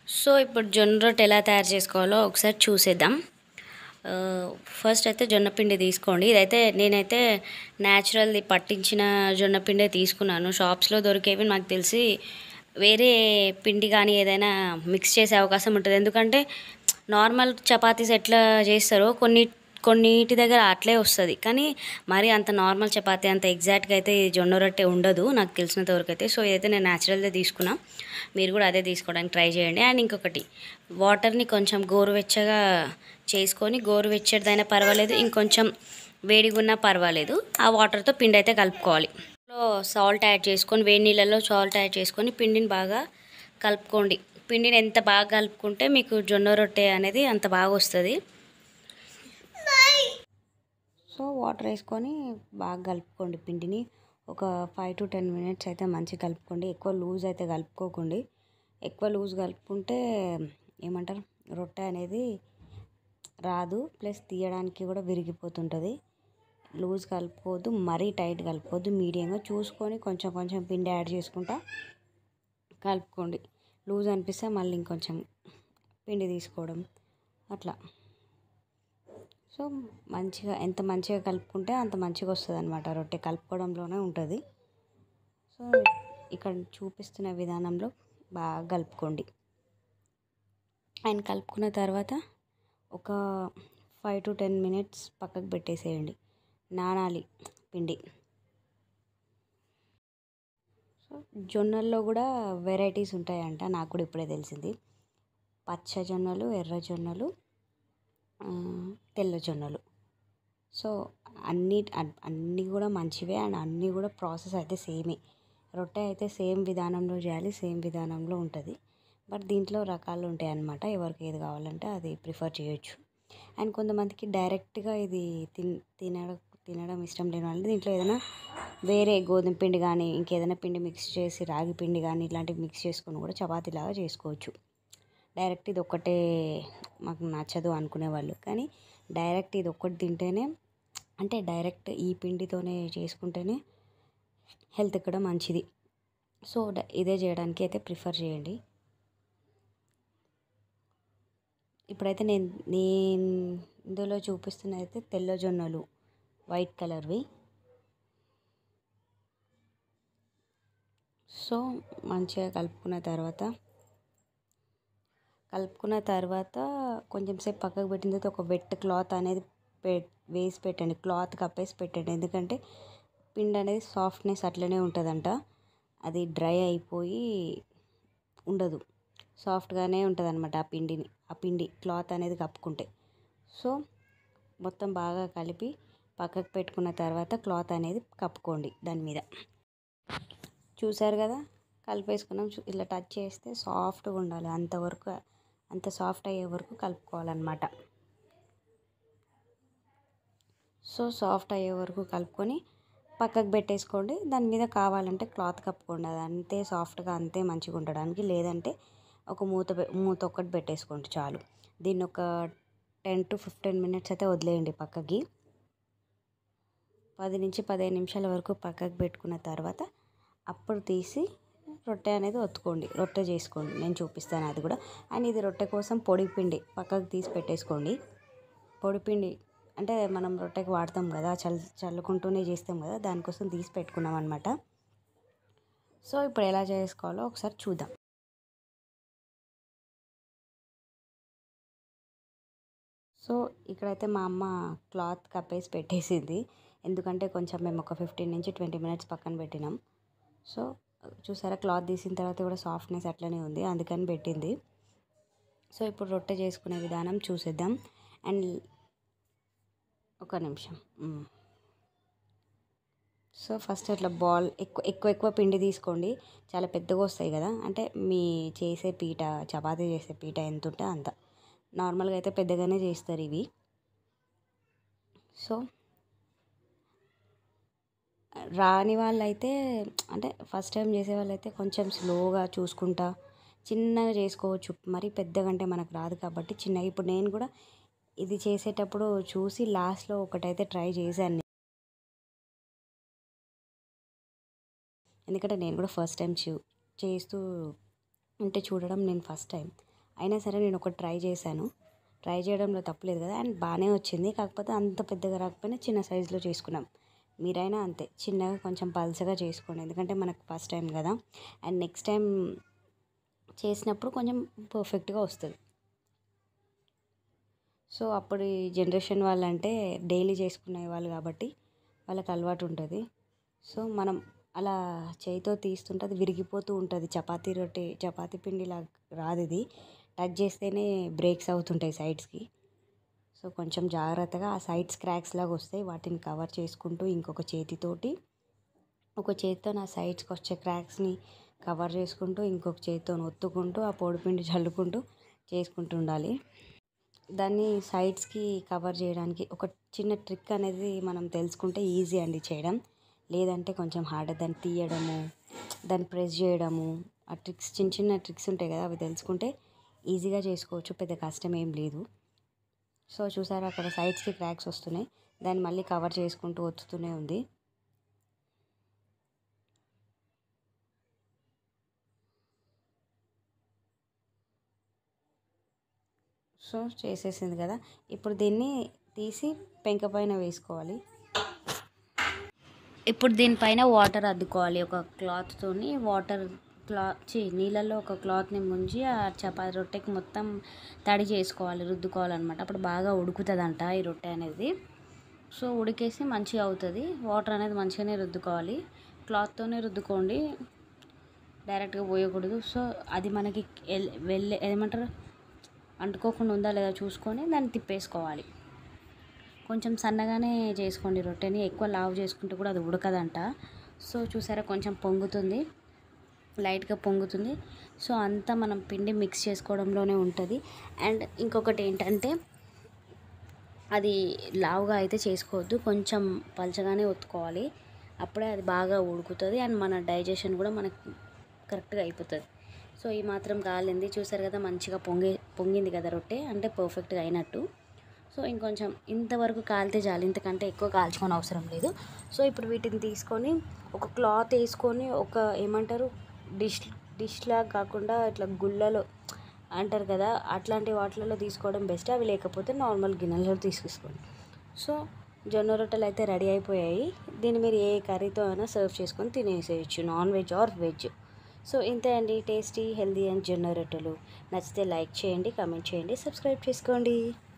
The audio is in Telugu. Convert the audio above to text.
సో ఇప్పుడు జొన్న రొట్టె ఎలా తయారు చేసుకోవాలో ఒకసారి చూసేద్దాం ఆ, ఫస్ట్ అయితే జొన్న పిండి తీసుకోండి ఇదైతే నేనైతే న్యాచురల్ది పట్టించిన జొన్న పిండే తీసుకున్నాను షాప్స్లో దొరికేవి నాకు తెలిసి వేరే పిండి కానీ ఏదైనా మిక్స్ చేసే అవకాశం ఉంటుంది ఎందుకంటే నార్మల్ చపాతీస్ ఎట్లా చేస్తారో కొన్ని కొన్నిటి దగ్గర అట్లే వస్తుంది కానీ మరి అంత నార్మల్ చపాతీ అంత ఎగ్జాక్ట్గా అయితే ఈ జొన్న రొట్టె ఉండదు నాకు తెలిసినంత వరకు అయితే సో ఇదైతే నేను న్యాచురల్దే తీసుకున్నా మీరు కూడా అదే తీసుకోవడానికి ట్రై చేయండి అండ్ ఇంకొకటి వాటర్ని కొంచెం గోరువెచ్చగా చేసుకొని గోరువెచ్చడిదైనా పర్వాలేదు ఇంకొంచెం వేడిగా ఉన్నా పర్వాలేదు ఆ వాటర్తో పిండి అయితే కలుపుకోవాలి లో సాల్ట్ యాడ్ చేసుకొని వేడి నీళ్ళలో సాల్ట్ యాడ్ చేసుకొని పిండిని బాగా కలుపుకోండి పిండిని ఎంత బాగా కలుపుకుంటే మీకు జొన్న రొట్టె అనేది అంత బాగా వస్తుంది సో వాటర్ వేసుకొని బాగా కలుపుకోండి పిండిని ఒక ఫైవ్ టు టెన్ మినిట్స్ అయితే మంచిగా కలుపుకోండి ఎక్కువ లూజ్ అయితే కలుపుకోకండి ఎక్కువ లూజ్ కలుపుకుంటే ఏమంటారు రొట్టె అనేది రాదు ప్లస్ తీయడానికి కూడా విరిగిపోతుంటుంది లూజ్ కలుపుకోవద్దు మరీ టైట్ కలుపుకోవద్దు మీడియంగా చూసుకొని కొంచెం కొంచెం పిండి యాడ్ చేసుకుంటా కలుపుకోండి లూజ్ అనిపిస్తే మళ్ళీ ఇంకొంచెం పిండి తీసుకోవడం అట్లా సో మంచిగా ఎంత మంచిగా కలుపుకుంటే అంత మంచిగా వస్తుంది అనమాట రొట్టె కలుపుకోవడంలోనే ఉంటుంది సో ఇక్కడ చూపిస్తున్న విధానంలో బాగా కలుపుకోండి అండ్ కలుపుకున్న తర్వాత ఒక ఫైవ్ టు టెన్ మినిట్స్ పక్కకు పెట్టేసేయండి నానాలి పిండి సో జొన్నల్లో కూడా వెరైటీస్ ఉంటాయంట నాకు కూడా ఇప్పుడే తెలిసింది పచ్చ జొన్నలు ఎర్ర జొన్నలు ఆ, తెల్ల జొన్నలు సో అన్ని అన్- అన్నీ కూడా మంచివే అండ్ అన్నీ కూడా ప్రాసెస్ అయితే సేమే రొట్టె అయితే సేమ్ విధానంలో చేయాలి సేమ్ విధానంలో ఉంటుంది బట్ దీంట్లో రకాలు ఉంటాయి అన్నమాట ఎవరికి ఏది కావాలంటే అది ప్రిఫర్ చేయొచ్చు అండ్ కొంతమందికి డైరెక్ట్గా ఇది తిన్ తినడం తినడం ఇష్టం లేని వాళ్ళు దీంట్లో ఏదైనా వేరే గోధుమ పిండి కానీ ఇంకేదైనా పిండి మిక్స్ చేసి రాగి పిండి కానీ ఇలాంటివి మిక్స్ చేసుకొని కూడా చపాతీలాగా చేసుకోవచ్చు డైరెక్ట్ ఇది ఒక్కటే మాకు నచ్చదు అనుకునే వాళ్ళు కానీ డైరెక్ట్ ఇది ఒక్కటి తింటేనే అంటే డైరెక్ట్ ఈ పిండితోనే చేసుకుంటేనే హెల్త్ కూడా మంచిది సో డ- ఇదే చేయడానికి అయితే ప్రిఫర్ చేయండి ఇప్పుడైతే నేను నేను ఇందులో చూపిస్తున్న అయితే తెల్ల జొన్నలు వైట్ కలర్వి సో మంచిగా కలుపుకున్న తర్వాత కలుపుకున్న తర్వాత కొంచెం సేపు పక్కకు పెట్టిన తర్వాత ఒక వెట్ క్లాత్ అనేది పె వేసి పెట్టండి క్లాత్ కప్పేసి పెట్టండి ఎందుకంటే పిండి అనేది సాఫ్ట్నెస్ అట్లనే ఉంటుందంట అది డ్రై అయిపోయి ఉండదు సాఫ్ట్గానే ఉంటుంది అనమాట ఆ పిండిని ఆ పిండి క్లాత్ అనేది కప్పుకుంటే సో మొత్తం బాగా కలిపి పక్కకు పెట్టుకున్న తర్వాత క్లాత్ అనేది కప్పుకోండి దాని మీద చూసారు కదా కలిపేసుకున్నాం చూ- ఇలా టచ్ చేస్తే సాఫ్ట్గా ఉండాలి అంతవరకు అంత సాఫ్ట్ అయ్యే వరకు కలుపుకోవాలన్నమాట సో సాఫ్ట్ అయ్యే వరకు కలుపుకొని పక్కకు పెట్టేసుకోండి దాని మీద కావాలంటే క్లాత్ కప్పుకోండి అది అంతే సాఫ్ట్గా అంతే మంచిగా ఉండడానికి లేదంటే ఒక మూత పె- మూత ఒక్కటి పెట్టేసుకోండి చాలు దీన్ని ఒక టెన్ టు ఫిఫ్టీన్ మినిట్స్ అయితే వదిలేయండి పక్కకి పది నుంచి పదిహేను నిమిషాల వరకు పక్కకు పెట్టుకున్న తర్వాత అప్పుడు తీసి రొట్టె అనేది ఒత్తుకోండి రొట్టె చేసుకోండి నేను చూపిస్తాను అది కూడా అండ్ ఇది రొట్టె కోసం పొడి పిండి పక్కకు తీసి పెట్టేసుకోండి పొడి పిండి అంటే మనం రొట్టెకి వాడతాం కదా చల్ చల్లుకుంటూనే చేస్తాం కదా దానికోసం తీసి పెట్టుకున్నాం అనమాట సో ఇప్పుడు ఎలా చేసుకోవాలో ఒకసారి చూద్దాం సో ఇక్కడైతే మా అమ్మ క్లాత్ కప్పేసి పెట్టేసింది ఎందుకంటే కొంచెం మేము ఒక ఫిఫ్టీన్ నుంచి ట్వంటీ మినిట్స్ పక్కన పెట్టినాం సో చూసారా క్లాత్ తీసిన తర్వాత కూడా సాఫ్ట్నెస్ అట్లనే ఉంది అందుకని పెట్టింది సో ఇప్పుడు రొట్టె చేసుకునే విధానం చూసేద్దాం అండ్ ఒక నిమిషం మ్. సో ఫస్ట్ అట్లా బాల్ ఎక్కువ ఎక్కువ ఎక్కువ పిండి తీసుకోండి చాలా పెద్దగా వస్తాయి కదా అంటే మీ చేసే పీట చపాతీ చేసే పీట ఎంత ఉంటే అంత నార్మల్గా అయితే పెద్దగానే చేస్తారు ఇవి సో రాని వాళ్ళైతే అంటే ఫస్ట్ టైం చేసే వాళ్ళైతే కొంచెం స్లోగా చూసుకుంటా చిన్నగా చేసుకోవచ్చు మరి పెద్దగా అంటే మనకు రాదు కాబట్టి చిన్నగా ఇప్పుడు నేను కూడా ఇది చేసేటప్పుడు చూసి లాస్ట్లో ఒకటైతే ట్రై చేశాను ఎందుకంటే నేను కూడా ఫస్ట్ టైం చూ చేస్తూ ఉంటే చూడడం నేను ఫస్ట్ టైం అయినా సరే నేను ఒకటి ట్రై చేశాను ట్రై చేయడంలో తప్పులేదు కదా అండ్ బాగానే వచ్చింది కాకపోతే అంత పెద్దగా రాకపోయినా చిన్న సైజులో చేసుకున్నాం మీరైనా అంతే చిన్నగా కొంచెం పల్చగా చేసుకోండి ఎందుకంటే మనకు ఫస్ట్ టైం కదా అండ్ నెక్స్ట్ టైం చేసినప్పుడు కొంచెం పర్ఫెక్ట్గా వస్తుంది సో అప్పుడు ఈ జనరేషన్ వాళ్ళంటే డైలీ చేసుకునే వాళ్ళు కాబట్టి వాళ్ళకి అలవాటు ఉంటుంది సో మనం అలా చేయితో తీస్తుంటే అది విరిగిపోతూ ఉంటుంది చపాతీ రొట్టె చపాతీ పిండిలా రాదు ఇది టచ్ చేస్తేనే బ్రేక్స్ అవుతుంటాయి సైడ్స్కి సో కొంచెం జాగ్రత్తగా ఆ సైడ్స్ క్రాక్స్ లాగా వస్తాయి వాటిని కవర్ చేసుకుంటూ ఇంకొక చేతితోటి ఒక చేతితో నా సైడ్స్కి వచ్చే క్రాక్స్ని కవర్ చేసుకుంటూ ఇంకొక చేతితో ఒత్తుకుంటూ ఆ పొడిపిండి చల్లుకుంటూ చేసుకుంటూ ఉండాలి దాన్ని సైడ్స్కి కవర్ చేయడానికి ఒక చిన్న ట్రిక్ అనేది మనం తెలుసుకుంటే ఈజీ అండి చేయడం లేదంటే కొంచెం హార్డ్ దాన్ని తీయడము దాన్ని ప్రెస్ చేయడము ఆ ట్రిక్స్ చిన్న చిన్న ట్రిక్స్ ఉంటాయి కదా అవి తెలుసుకుంటే ఈజీగా చేసుకోవచ్చు పెద్ద కష్టం ఏం లేదు సో చూసారా అక్కడ సైడ్స్కి క్రాక్స్ వస్తున్నాయి దాన్ని మళ్ళీ కవర్ చేసుకుంటూ వత్తుతూనే ఉంది సో చేసేసింది కదా ఇప్పుడు దీన్ని తీసి పెంక పైన వేసుకోవాలి ఇప్పుడు దీనిపైన వాటర్ అద్దుకోవాలి ఒక క్లాత్తోని వాటర్ క్లాత్ చి నీళ్ళల్లో ఒక క్లాత్ని ముంచి ఆ చపాతి రొట్టెకి మొత్తం తడి చేసుకోవాలి రుద్దుకోవాలన్నమాట అప్పుడు బాగా ఉడుకుతుందంట ఈ రొట్టె అనేది సో ఉడికేసి మంచిగా అవుతుంది వాటర్ అనేది మంచిగానే రుద్దుకోవాలి క్లాత్తోనే రుద్దుకోండి డైరెక్ట్గా పోయకూడదు సో అది మనకి ఎల్- వెళ్ళే ఏమంటారు అంటుకోకుండా ఉందా లేదా చూసుకొని దాన్ని తిప్పేసుకోవాలి కొంచెం సన్నగానే చేసుకోండి రొట్టెని ఎక్కువ లావు చేసుకుంటే కూడా అది ఉడకదంట సో చూసారా కొంచెం పొంగుతుంది లైట్గా పొంగుతుంది సో అంతా మనం పిండి మిక్స్ చేసుకోవడంలోనే ఉంటుంది అండ్ ఇంకొకటి ఏంటంటే అది లావుగా అయితే చేసుకోవద్దు కొంచెం పలచగానే ఒత్తుకోవాలి అప్పుడే అది బాగా ఉడుకుతుంది అండ్ మన డైజెషన్ కూడా మనకి కరెక్ట్గా అయిపోతుంది సో ఈ మాత్రం కాలింది చూసారు కదా మంచిగా పొంగి పొంగింది కదా రొట్టె అంటే పర్ఫెక్ట్గా అయినట్టు సో ఇంకొంచెం ఇంతవరకు కాలితే చాలు ఇంతకంటే ఎక్కువ కాల్చుకొని అవసరం లేదు సో ఇప్పుడు వీటిని తీసుకొని ఒక క్లాత్ వేసుకొని ఒక ఏమంటారు డిష్ డిష్లా కాకుండా ఇట్లా గుళ్ళలో అంటారు కదా అట్లాంటి వాటిలలో తీసుకోవడం బెస్ట్ అవి లేకపోతే నార్మల్ గిన్నెలలో తీసేసుకోండి సో జొన్న రొట్టెలు అయితే రెడీ అయిపోయాయి దీన్ని మీరు ఏ కర్రీతో అయినా సర్వ్ చేసుకొని తినేసేయచ్చు non veg or veg so ఇంతే అండి టేస్టీ హెల్దీ అండ్ జొన్న రొట్టెలు నచ్చితే లైక్ చేయండి కమెంట్ చేయండి సబ్స్క్రైబ్ చేసుకోండి